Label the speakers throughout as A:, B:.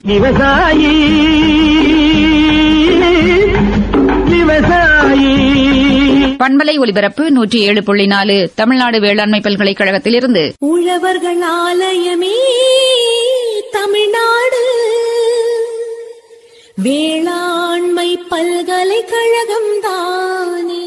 A: விவசாயி விவசாயி
B: பண்பலை ஒலிபரப்பு நூற்றி ஏழு புள்ளி நாலு தமிழ்நாடு வேளாண்மை பல்கலைக்கழகத்திலிருந்து
C: உழவர்கள் ஆலயமே தமிழ்நாடு வேளாண்மை பல்கலைக்கழகம் தானே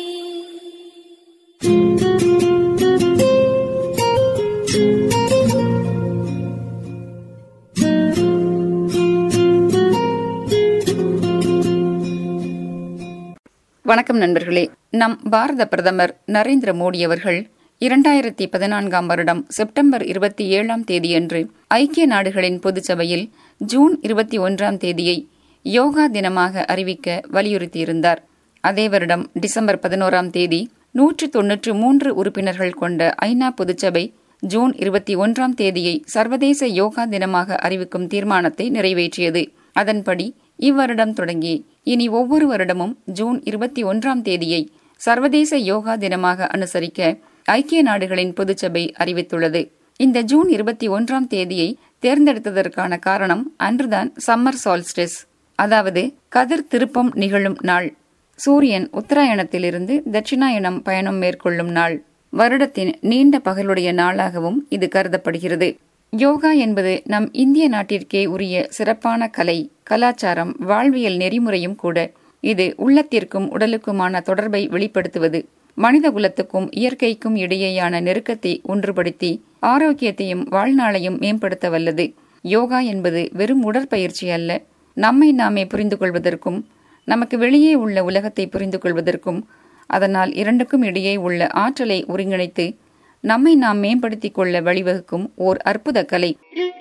B: வணக்கம் நண்பர்களே நம் பாரத பிரதமர் நரேந்திர மோடி அவர்கள் இரண்டாயிரத்தி பதினான்காம் வருடம் செப்டம்பர் இருபத்தி ஏழாம் தேதியன்று ஐக்கிய நாடுகளின் பொதுச்சபையில் ஜூன் இருபத்தி ஒன்றாம் தேதியை யோகா தினமாக அறிவிக்க வலியுறுத்தியிருந்தார் அதே வருடம் டிசம்பர் பதினோராம் தேதி நூற்று தொன்னூற்று மூன்று உறுப்பினர்கள் கொண்ட ஐநா பொதுச்சபை ஜூன் இருபத்தி ஒன்றாம் தேதியை சர்வதேச யோகா தினமாக அறிவிக்கும் தீர்மானத்தை நிறைவேற்றியது அதன்படி இவ்வருடம் தொடங்கி இனி ஒவ்வொரு வருடமும் ஜூன் இருபத்தி ஒன்றாம் தேதியை சர்வதேச யோகா தினமாக அனுசரிக்க ஐக்கிய நாடுகளின் பொதுச்சபை அறிவித்துள்ளது இந்த ஜூன் இருபத்தி ஒன்றாம் தேதியை தேர்ந்தெடுத்ததற்கான காரணம் அன்றுதான் சம்மர் சால்ஸ்டிஸ் அதாவது கதிர் திருப்பம் நிகழும் நாள் சூரியன் உத்தராயணத்திலிருந்து தட்சிணாயனம் பயணம் மேற்கொள்ளும் நாள் வருடத்தின் நீண்ட பகலுடைய நாளாகவும் இது கருதப்படுகிறது யோகா என்பது நம் இந்திய நாட்டிற்கே உரிய சிறப்பான கலை கலாச்சாரம் வாழ்வியல் நெறிமுறையும் கூட இது உள்ளத்திற்கும் உடலுக்குமான தொடர்பை வெளிப்படுத்துவது மனித குலத்துக்கும் இயற்கைக்கும் இடையேயான நெருக்கத்தை ஒன்றுபடுத்தி ஆரோக்கியத்தையும் வாழ்நாளையும் மேம்படுத்த வல்லது யோகா என்பது வெறும் உடற்பயிற்சி அல்ல நம்மை நாமே புரிந்து கொள்வதற்கும் நமக்கு வெளியே உள்ள உலகத்தை புரிந்து கொள்வதற்கும் அதனால் இரண்டுக்கும் இடையே உள்ள ஆற்றலை ஒருங்கிணைத்து நம்மை நாம் மேம்படுத்திக் கொள்ள வழிவகுக்கும் ஓர் அற்புத கலை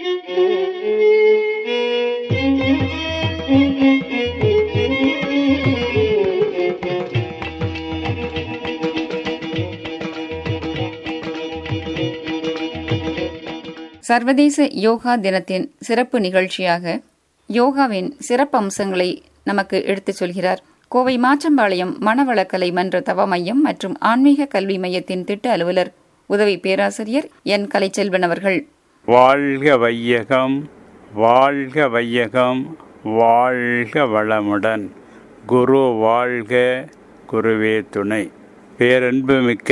B: சர்வதேச யோகா தினத்தின் சிறப்பு நிகழ்ச்சியாக யோகாவின் சிறப்பு அம்சங்களை நமக்கு எடுத்துச் சொல்கிறார் கோவை மாச்சம்பாளையம் மனவளக்கலை மன்ற தவ மையம் மற்றும் ஆன்மீக கல்வி மையத்தின் திட்ட அலுவலர் உதவி பேராசிரியர் என் கலைச்செல்வன் அவர்கள்
D: வாழ்க வையகம் வாழ்க வையகம் வாழ்க வளமுடன் குரு வாழ்க குருவே துணை பேரன்புமிக்க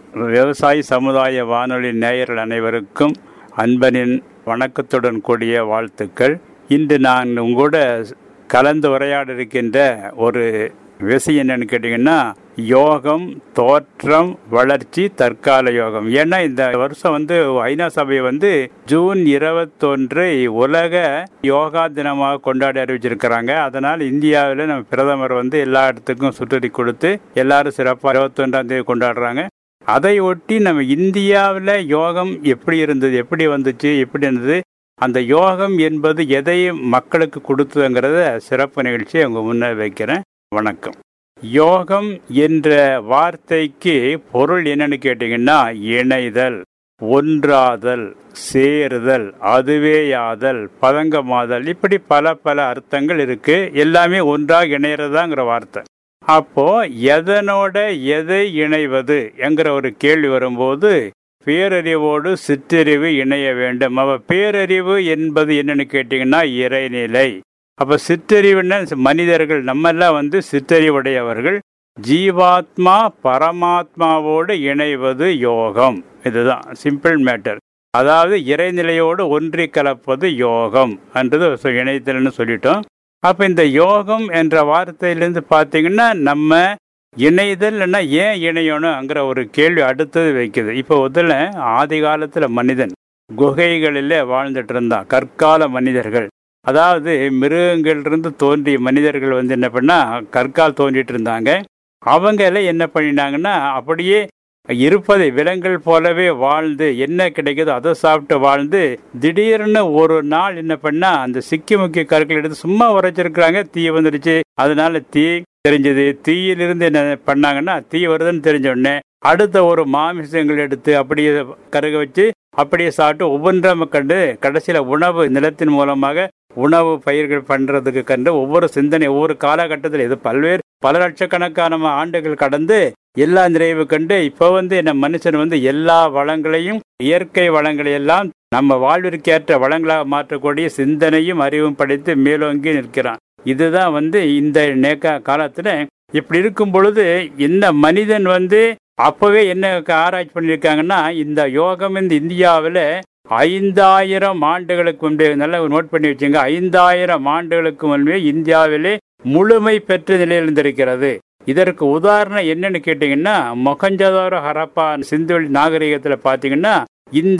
D: விவசாய சமுதாய வானொலி நேயர்கள் அனைவருக்கும் அன்பனின் வணக்கத்துடன் கூடிய வாழ்த்துக்கள் இன்று நான் உங்களோட கலந்து உரையாட இருக்கின்ற ஒரு விஷயம் என்னன்னு கேட்டிங்கன்னா யோகம் தோற்றம் வளர்ச்சி தற்கால யோகம் ஏன்னா இந்த வருஷம் வந்து ஐநா சபை வந்து ஜூன் இருபத்தொன்றை உலக யோகா தினமாக கொண்டாடி அறிவிச்சிருக்கிறாங்க அதனால் இந்தியாவில் நம்ம பிரதமர் வந்து எல்லா இடத்துக்கும் சுற்றுலி கொடுத்து எல்லாரும் சிறப்பாக இருபத்தொன்றாம் தேதி கொண்டாடுறாங்க அதை ஒட்டி நம்ம இந்தியாவில் யோகம் எப்படி இருந்தது எப்படி வந்துச்சு எப்படி இருந்தது அந்த யோகம் என்பது எதை மக்களுக்கு கொடுத்ததுங்கிறத சிறப்பு நிகழ்ச்சியை உங்க முன்னே வைக்கிறேன் வணக்கம் யோகம் என்ற வார்த்தைக்கு பொருள் என்னன்னு கேட்டீங்கன்னா இணைதல் ஒன்றாதல் சேருதல் அதுவேயாதல் பதங்கமாதல் இப்படி பல பல அர்த்தங்கள் இருக்கு எல்லாமே ஒன்றாக இணையறதாங்கிற வார்த்தை அப்போ எதனோட எதை இணைவது என்கிற ஒரு கேள்வி வரும்போது பேரறிவோடு சிற்றறிவு இணைய வேண்டும் அவ பேரறிவு என்பது என்னன்னு கேட்டீங்கன்னா இறைநிலை அப்ப சிற்றறிவுன்னா மனிதர்கள் நம்மெல்லாம் வந்து சிற்றறிவுடையவர்கள் ஜீவாத்மா பரமாத்மாவோடு இணைவது யோகம் இதுதான் சிம்பிள் மேட்டர் அதாவது இறைநிலையோடு ஒன்றி கலப்பது யோகம் என்றது இணைத்தல்னு சொல்லிட்டோம் அப்ப இந்த யோகம் என்ற வார்த்தையிலிருந்து பார்த்தீங்கன்னா நம்ம இணைதல்னா ஏன் இணையணுங்கிற ஒரு கேள்வி அடுத்தது வைக்குது இப்போ முதல்ல ஆதி காலத்துல மனிதன் குகைகளில் வாழ்ந்துட்டு இருந்தான் கற்கால மனிதர்கள் அதாவது மிருகங்கள்லேருந்து தோன்றிய மனிதர்கள் வந்து என்ன பண்ணா கற்கால் தோன்றிட்டு இருந்தாங்க அவங்க எல்லாம் என்ன பண்ணினாங்கன்னா அப்படியே இருப்பதை விலங்குகள் போலவே வாழ்ந்து என்ன கிடைக்குதோ அதை சாப்பிட்டு வாழ்ந்து திடீர்னு ஒரு நாள் என்ன பண்ணா அந்த சிக்கி முக்கிய கற்கள் எடுத்து சும்மா உரைச்சிருக்கிறாங்க தீ வந்துடுச்சு அதனால தீ தெரிஞ்சது தீயிலிருந்து என்ன பண்ணாங்கன்னா தீ வருதுன்னு தெரிஞ்ச உடனே அடுத்த ஒரு மாமிசங்கள் எடுத்து அப்படியே கருக வச்சு அப்படியே சாப்பிட்டு ஒவ்வொன்றாம கண்டு கடைசியில உணவு நிலத்தின் மூலமாக உணவு பயிர்கள் பண்றதுக்கு கண்டு ஒவ்வொரு சிந்தனை ஒவ்வொரு காலகட்டத்தில் இது பல்வேறு பல லட்சக்கணக்கான ஆண்டுகள் கடந்து எல்லா நிறைவு கண்டு இப்போ வந்து நம்ம மனுஷன் வந்து எல்லா வளங்களையும் இயற்கை வளங்களை எல்லாம் நம்ம வாழ்விற்கேற்ற வளங்களாக மாற்றக்கூடிய சிந்தனையும் அறிவும் படைத்து மேலோங்கி நிற்கிறான் இதுதான் வந்து இந்த நேக்க காலத்துல இப்படி இருக்கும் பொழுது இந்த மனிதன் வந்து அப்பவே என்ன ஆராய்ச்சி பண்ணியிருக்காங்கன்னா இந்த யோகம் இந்த இந்தியாவில் ஐந்தாயிரம் ஆண்டுகளுக்கு முன்பே நல்லா நோட் பண்ணி வச்சுங்க ஐந்தாயிரம் ஆண்டுகளுக்கு முன்பே இந்தியாவிலே முழுமை பெற்ற நிலையில் இருந்திருக்கிறது இதற்கு உதாரணம் என்னன்னு கேட்டீங்கன்னா மொகஞ்சதாரோ ஹரப்பா சிந்துவெளி நாகரிகத்தில் பார்த்தீங்கன்னா இந்த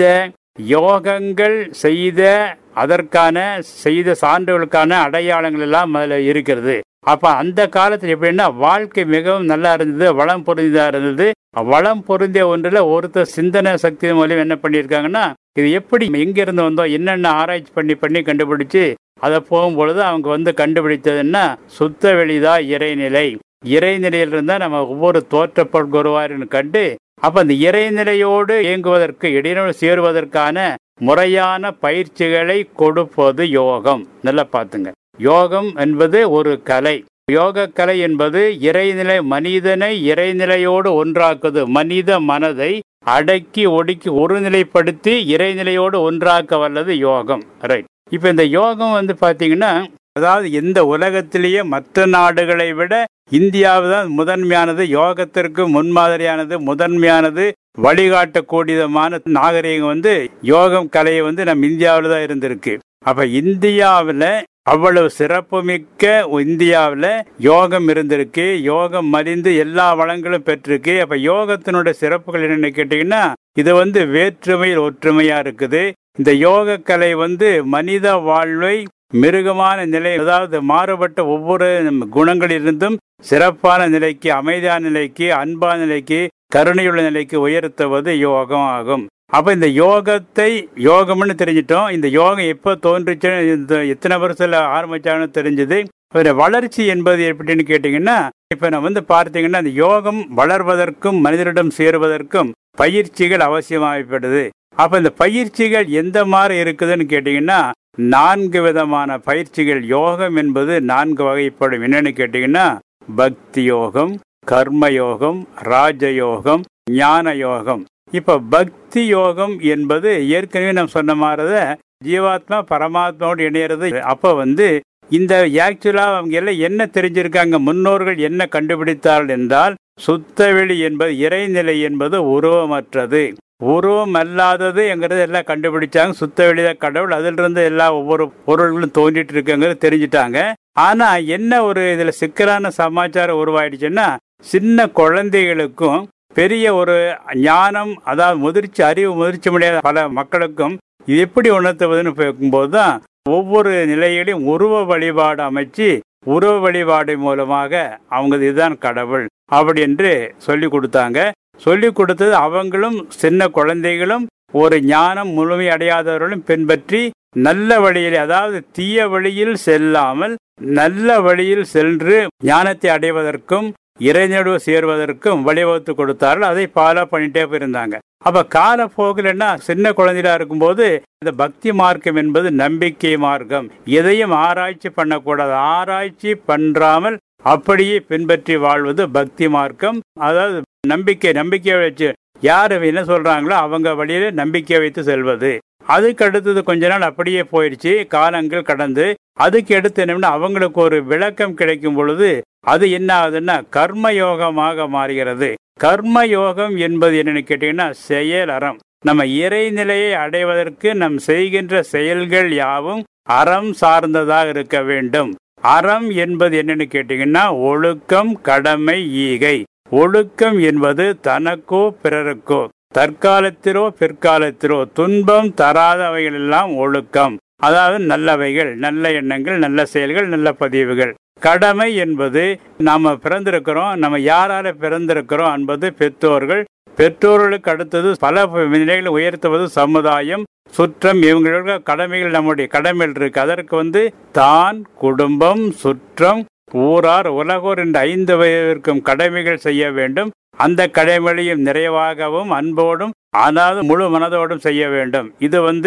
D: யோகங்கள் செய்த அதற்கான செய்த சான்றுகளுக்கான அடையாளங்கள் எல்லாம் அதில் இருக்கிறது அப்ப அந்த காலத்தில் எப்படின்னா வாழ்க்கை மிகவும் நல்லா இருந்தது வளம் பொருந்ததா இருந்தது வளம் பொருந்திய ஒன்றில் ஒருத்தர் சிந்தனை சக்தி மூலம் என்ன பண்ணியிருக்காங்கன்னா இது எப்படி எங்கிருந்து வந்தோம் என்னென்ன ஆராய்ச்சி பண்ணி பண்ணி கண்டுபிடிச்சு அதை போகும்பொழுது அவங்க வந்து கண்டுபிடித்ததுன்னா சுத்த வெளிதா இறைநிலை இறைநிலையில் இருந்தால் நம்ம ஒவ்வொரு தோற்றப்படுவாருன்னு கண்டு அப்ப அந்த இறைநிலையோடு இயங்குவதற்கு இடையினோடு சேருவதற்கான முறையான பயிற்சிகளை கொடுப்பது யோகம் நல்லா பார்த்துங்க யோகம் என்பது ஒரு கலை யோக கலை என்பது இறைநிலை மனிதனை இறைநிலையோடு ஒன்றாக்குது மனித மனதை அடக்கி ஒடுக்கி ஒருநிலைப்படுத்தி இறைநிலையோடு ஒன்றாக்க வல்லது யோகம் ரைட் இப்ப இந்த யோகம் வந்து பாத்தீங்கன்னா அதாவது எந்த உலகத்திலேயே மற்ற நாடுகளை விட இந்தியாவு தான் முதன்மையானது யோகத்திற்கு முன்மாதிரியானது முதன்மையானது வழிகாட்டக்கூடியதமான நாகரிகம் வந்து யோகம் கலையை வந்து நம்ம இந்தியாவில் தான் இருந்திருக்கு அப்ப இந்தியாவில் அவ்வளவு சிறப்புமிக்க இந்தியாவில் யோகம் இருந்திருக்கு யோகம் மலிந்து எல்லா வளங்களும் பெற்றிருக்கு அப்ப யோகத்தினுடைய சிறப்புகள் என்னன்னு கேட்டீங்கன்னா இது வந்து வேற்றுமையில் ஒற்றுமையா இருக்குது இந்த யோக கலை வந்து மனித வாழ்வை மிருகமான நிலை அதாவது மாறுபட்ட ஒவ்வொரு குணங்களிலிருந்தும் சிறப்பான நிலைக்கு அமைதியான நிலைக்கு அன்பான நிலைக்கு கருணையுள்ள நிலைக்கு உயர்த்துவது யோகம் ஆகும் அப்ப இந்த யோகத்தை யோகம்னு தெரிஞ்சிட்டோம் இந்த யோகம் எப்போ தோன்றுச்சுன்னு இந்த எத்தனை வருஷத்துல ஆரம்பிச்சான்னு தெரிஞ்சது வளர்ச்சி என்பது எப்படின்னு கேட்டீங்கன்னா இப்ப நான் வந்து பார்த்தீங்கன்னா இந்த யோகம் வளர்வதற்கும் மனிதரிடம் சேருவதற்கும் பயிற்சிகள் அவசியமாகப்படுது அப்ப இந்த பயிற்சிகள் எந்த மாதிரி இருக்குதுன்னு கேட்டீங்கன்னா நான்கு விதமான பயிற்சிகள் யோகம் என்பது நான்கு வகைப்படும் என்னன்னு கேட்டீங்கன்னா பக்தி யோகம் கர்ம யோகம் ராஜயோகம் ஞான யோகம் இப்ப பக்தி யோகம் என்பது ஏற்கனவே நாம் சொன்ன மாதிரி ஜீவாத்மா பரமாத்மாவோடு இணையிறது அப்ப வந்து இந்த ஆக்சுவலா அவங்க எல்லாம் என்ன தெரிஞ்சிருக்காங்க முன்னோர்கள் என்ன கண்டுபிடித்தார்கள் என்றால் சுத்தவெளி என்பது இறைநிலை என்பது உருவமற்றது உருவம் அல்லாதது எங்கிறது எல்லாம் கண்டுபிடிச்சாங்க சுத்த வெளித கடவுள் அதிலிருந்து எல்லா ஒவ்வொரு பொருள்களும் தோன்றிட்டு இருக்குங்கிறது தெரிஞ்சிட்டாங்க ஆனா என்ன ஒரு இதுல சிக்கலான சமாச்சாரம் உருவாயிடுச்சுன்னா சின்ன குழந்தைகளுக்கும் பெரிய ஒரு ஞானம் அதாவது முதிர்ச்சி அறிவு முதிர்ச்சி முடியாத பல மக்களுக்கும் இது எப்படி உணர்த்துவதுன்னு பார்க்கும்போது தான் ஒவ்வொரு நிலையிலையும் உருவ வழிபாடு அமைச்சு உருவ வழிபாடு மூலமாக அவங்க இதுதான் கடவுள் அப்படி என்று சொல்லி கொடுத்தாங்க சொல்லி கொடுத்தது அவங்களும் சின்ன குழந்தைகளும் ஒரு ஞானம் முழுமை அடையாதவர்களும் பின்பற்றி நல்ல வழியில் அதாவது தீய வழியில் செல்லாமல் நல்ல வழியில் சென்று ஞானத்தை அடைவதற்கும் இறைநடு சேர்வதற்கும் வழிவகுத்து கொடுத்தார்கள் அதை ஃபாலோ பண்ணிட்டே போயிருந்தாங்க அப்ப கால போகலன்னா சின்ன குழந்தையா இருக்கும்போது இந்த பக்தி மார்க்கம் என்பது நம்பிக்கை மார்க்கம் எதையும் ஆராய்ச்சி பண்ணக்கூடாது ஆராய்ச்சி பண்றாமல் அப்படியே பின்பற்றி வாழ்வது பக்தி மார்க்கம் அதாவது நம்பிக்கை நம்பிக்கையை வச்சு யார் என்ன சொல்றாங்களோ அவங்க வழியில நம்பிக்கை வைத்து செல்வது அதுக்கு அடுத்தது கொஞ்ச நாள் அப்படியே போயிடுச்சு காலங்கள் கடந்து அதுக்கு அடுத்து என்னன்னா அவங்களுக்கு ஒரு விளக்கம் கிடைக்கும் பொழுது அது என்ன ஆகுதுன்னா கர்ம யோகமாக மாறுகிறது கர்ம யோகம் என்பது என்னன்னு கேட்டீங்கன்னா செயல் அறம் நம்ம இறைநிலையை அடைவதற்கு நம் செய்கின்ற செயல்கள் யாவும் அறம் சார்ந்ததாக இருக்க வேண்டும் அறம் என்பது என்னன்னு கேட்டீங்கன்னா ஒழுக்கம் கடமை ஈகை ஒழுக்கம் என்பது தனக்கோ பிறருக்கோ தற்காலத்திலோ பிற்காலத்திலோ துன்பம் தராதவைகள் எல்லாம் ஒழுக்கம் அதாவது நல்லவைகள் நல்ல எண்ணங்கள் நல்ல செயல்கள் நல்ல பதிவுகள் கடமை என்பது நாம பிறந்திருக்கிறோம் நம்ம யாரால பிறந்திருக்கிறோம் என்பது பெற்றோர்கள் பெற்றோர்களுக்கு அடுத்தது பல நிலைகளை உயர்த்துவது சமுதாயம் சுற்றம் இவங்களோட கடமைகள் நம்முடைய கடமைகள் இருக்கு அதற்கு வந்து தான் குடும்பம் சுற்றம் ஊரார் உலகோர் என்ற ஐந்து வயதிற்கும் கடமைகள் செய்ய வேண்டும் அந்த கடமைகளையும் நிறைவாகவும் அன்போடும் அதாவது முழு மனதோடும் செய்ய வேண்டும் இது வந்து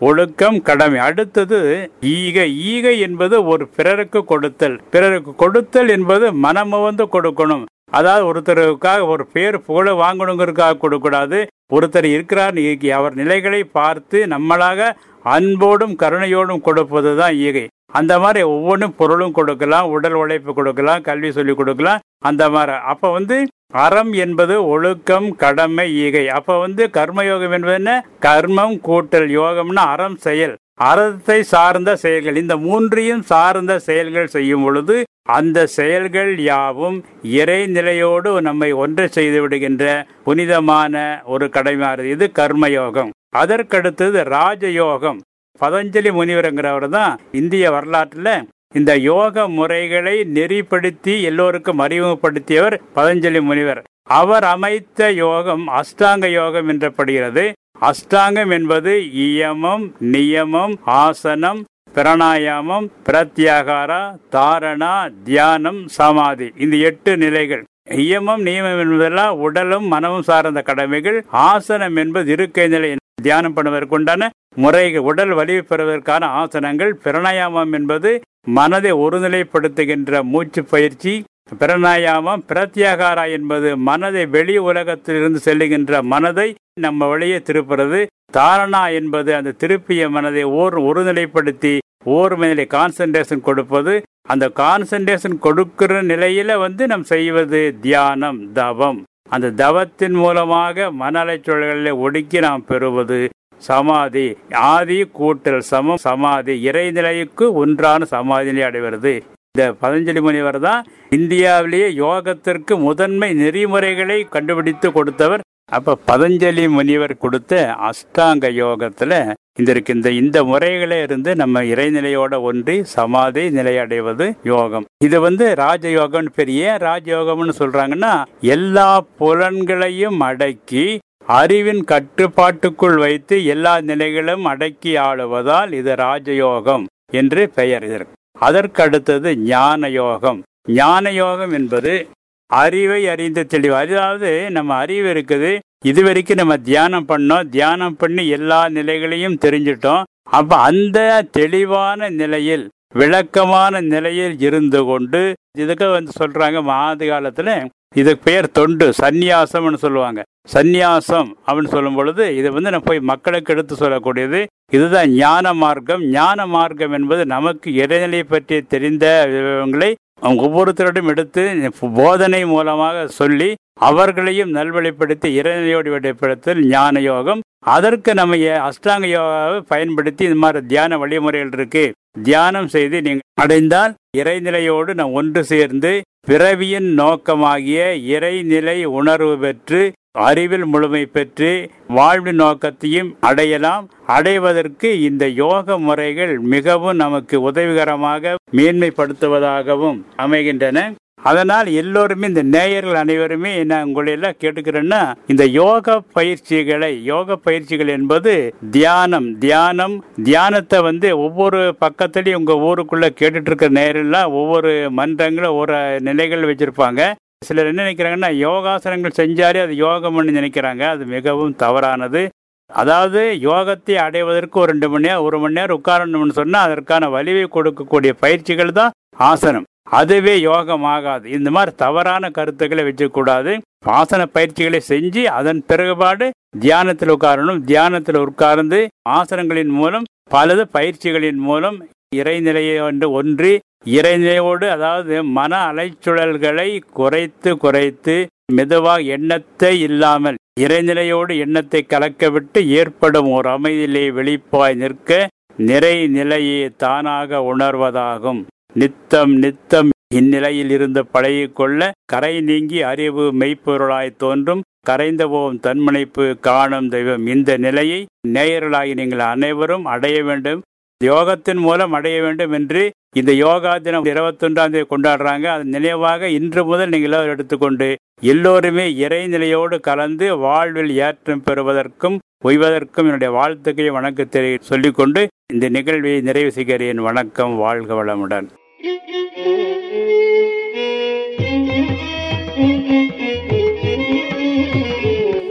D: ஒழுக்கம் கடமை அடுத்தது ஈகை ஈகை என்பது ஒரு பிறருக்கு கொடுத்தல் பிறருக்கு கொடுத்தல் என்பது மனமுவந்து கொடுக்கணும் அதாவது ஒருத்தருக்காக ஒரு பேர் புகழ வாங்கணுங்கிறதுக்காக கொடுக்கூடாது ஒருத்தர் இருக்கிறார் நீ- அவர் நிலைகளை பார்த்து நம்மளாக அன்போடும் கருணையோடும் கொடுப்பது தான் ஈகை அந்த மாதிரி ஒவ்வொன்றும் பொருளும் கொடுக்கலாம் உடல் உழைப்பு கொடுக்கலாம் கல்வி சொல்லி கொடுக்கலாம் அந்த மாதிரி அப்ப வந்து அறம் என்பது ஒழுக்கம் கடமை ஈகை அப்ப வந்து கர்மயோகம் என்பது என்ன கர்மம் கூட்டல் யோகம்னா அறம் செயல் அறத்தை சார்ந்த செயல்கள் இந்த மூன்றையும் சார்ந்த செயல்கள் செய்யும் பொழுது அந்த செயல்கள் யாவும் இறைநிலையோடு நம்மை ஒன்றை செய்து விடுகின்ற புனிதமான ஒரு கடமையானது இது கர்மயோகம் அதற்கடுத்தது ராஜயோகம் பதஞ்சலி முனிவருங்கிறவர் தான் இந்திய வரலாற்றில் இந்த யோக முறைகளை நெறிப்படுத்தி எல்லோருக்கும் அறிமுகப்படுத்தியவர் பதஞ்சலி முனிவர் அவர் அமைத்த யோகம் அஷ்டாங்க யோகம் என்றப்படுகிறது அஷ்டாங்கம் என்பது இயமம் நியமம் ஆசனம் பிரணாயாமம் பிரத்யாகாரா தாரணா தியானம் சமாதி இந்த எட்டு நிலைகள் இயமம் நியமம் என்பதெல்லாம் உடலும் மனமும் சார்ந்த கடமைகள் ஆசனம் என்பது இருக்கை நிலை தியானம் பண்ணுவதற்குண்டான முறைகள் உடல் வலிவு பெறுவதற்கான ஆசனங்கள் பிரணாயாமம் என்பது மனதை ஒருநிலைப்படுத்துகின்ற மூச்சு பயிற்சி பிரணாயாமம் பிரத்யாகாரா என்பது மனதை வெளி உலகத்திலிருந்து செல்லுகின்ற மனதை நம்ம வழியே திருப்புறது தாரணா என்பது அந்த திருப்பிய மனதை ஓர் ஒருநிலைப்படுத்தி ஓர் மேலே கான்சன்ட்ரேஷன் கொடுப்பது அந்த கான்சன்ட்ரேஷன் கொடுக்கிற நிலையில வந்து நாம் செய்வது தியானம் தவம் அந்த தவத்தின் மூலமாக மன அலைச்சொல்களை ஒடுக்கி நாம் பெறுவது சமாதி ஆதி கூட்டல் சமம் சமாதி இறைநிலைக்கு ஒன்றான சமாதியை அடைவது இந்த பதஞ்சலி முனிவர் தான் இந்தியாவிலேயே யோகத்திற்கு முதன்மை நெறிமுறைகளை கண்டுபிடித்து கொடுத்தவர் அப்ப பதஞ்சலி முனிவர் கொடுத்த அஷ்டாங்க யோகத்துல இந்த இருக்கு இந்த இந்த முறைகளே இருந்து நம்ம இறைநிலையோட ஒன்றி சமாதி நிலை அடைவது யோகம் இது வந்து ராஜயோகம் பெரிய ராஜயோகம்னு சொல்றாங்கன்னா எல்லா புலன்களையும் அடக்கி அறிவின் கட்டுப்பாட்டுக்குள் வைத்து எல்லா நிலைகளும் அடக்கி ஆளுவதால் இது ராஜயோகம் என்று பெயர் இதற்கு அதற்கு அடுத்தது ஞான யோகம் ஞான யோகம் என்பது அறிவை அறிந்த தெளிவு அதாவது நம்ம அறிவு இருக்குது இது வரைக்கும் நம்ம தியானம் பண்ணோம் தியானம் பண்ணி எல்லா நிலைகளையும் தெரிஞ்சிட்டோம் அப்ப அந்த தெளிவான நிலையில் விளக்கமான நிலையில் இருந்து கொண்டு இதுக்கு வந்து சொல்றாங்க ஆதி காலத்துல இதுக்கு பெயர் தொண்டு சந்நியாசம்னு சொல்லுவாங்க சந்நியாசம் அப்படின்னு சொல்லும் பொழுது இது வந்து நம்ம போய் மக்களுக்கு எடுத்து சொல்லக்கூடியது இதுதான் ஞான மார்க்கம் ஞான மார்க்கம் என்பது நமக்கு இறைநிலை பற்றி தெரிந்த விவரங்களை அவங்க ஒவ்வொருத்தரிடம் எடுத்து போதனை மூலமாக சொல்லி அவர்களையும் நல்வழிப்படுத்தி இறைநிலையோடு வெளிப்படுத்தல் ஞான யோகம் அதற்கு நம்ம ஏ- அஷ்டாங்க யோகாவை பயன்படுத்தி இந்த மாதிரி தியான வழிமுறைகள் இருக்கு தியானம் செய்து நீங்கள் அடைந்தால் இறைநிலையோடு நாம் ஒன்று சேர்ந்து பிறவியின் நோக்கமாகிய இறைநிலை உணர்வு பெற்று அறிவில் முழுமை பெற்று வாழ்வின் நோக்கத்தையும் அடையலாம் அடைவதற்கு இந்த யோக முறைகள் மிகவும் நமக்கு உதவிகரமாக மேன்மைப்படுத்துவதாகவும் அமைகின்றன அதனால் எல்லோருமே இந்த நேயர்கள் அனைவருமே நான் உங்களை எல்லாம் கேட்டுக்கிறேன்னா இந்த யோக பயிற்சிகளை யோக பயிற்சிகள் என்பது தியானம் தியானம் தியானத்தை வந்து ஒவ்வொரு பக்கத்துலயும் உங்க ஊருக்குள்ள கேட்டுட்டு இருக்கிற நேரெல்லாம் ஒவ்வொரு மன்றங்களும் ஒரு நிலைகள் வச்சிருப்பாங்க சிலர் என்ன நினைக்கிறாங்கன்னா யோகாசனங்கள் செஞ்சாலே அது யோகம்னு நினைக்கிறாங்க அது மிகவும் தவறானது அதாவது யோகத்தை அடைவதற்கு ஒரு ரெண்டு மணி நேரம் ஒரு மணி நேரம் உட்காரணும்னு சொன்னா அதற்கான வலிவை கொடுக்கக்கூடிய பயிற்சிகள் தான் ஆசனம் அதுவே யோகம் ஆகாது இந்த மாதிரி தவறான கருத்துக்களை வச்சுக்கூடாது ஆசன பயிற்சிகளை செஞ்சு அதன் பிறகுபாடு தியானத்தில் உட்காரணும் தியானத்தில் உட்கார்ந்து ஆசனங்களின் மூலம் பலது பயிற்சிகளின் மூலம் இறைநிலையை ஒன்று ஒன்றி இறைநிலையோடு அதாவது மன அலைச்சுழல்களை குறைத்து குறைத்து மெதுவாக எண்ணத்தை இல்லாமல் இறைநிலையோடு எண்ணத்தை கலக்கவிட்டு ஏற்படும் ஒரு அமைதியிலே வெளிப்பாய் நிற்க நிறை நிலையே தானாக உணர்வதாகும் நித்தம் நித்தம் இந்நிலையில் இருந்து பழகிக்கொள்ள கரை நீங்கி அறிவு மெய்ப்பொருளாய் தோன்றும் கரைந்த போகும் தன்மனைப்பு காணும் தெய்வம் இந்த நிலையை நேயர்களாகி நீங்கள் அனைவரும் அடைய வேண்டும் யோகத்தின் மூலம் அடைய வேண்டும் என்று இந்த யோகா தினம் இருபத்தொன்றாம் தேதி கொண்டாடுறாங்க அது நினைவாக இன்று முதல் நீங்கள் எல்லாரும் எடுத்துக்கொண்டு எல்லோருமே இறைநிலையோடு கலந்து வாழ்வில் ஏற்றம் பெறுவதற்கும் ஒய்வதற்கும் என்னுடைய வாழ்த்துக்களை வணக்கத்தை சொல்லிக்கொண்டு இந்த நிகழ்வை நிறைவு செய்கிறேன் வணக்கம் வாழ்க வளமுடன்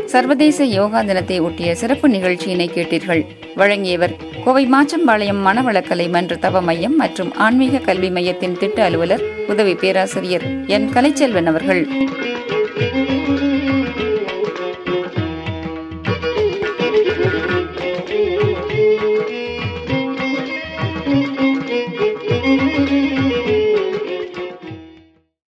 B: சர்வதேச யோகா தினத்தை ஒட்டிய சிறப்பு நிகழ்ச்சியினை கேட்டீர்கள் வழங்கியவர் கோவை மாச்சம்பாளையம் மனவளக்கலை மன்ற தவ மையம் மற்றும் ஆன்மீக கல்வி மையத்தின் திட்ட அலுவலர் உதவி பேராசிரியர் என் கலைச்செல்வன் அவர்கள்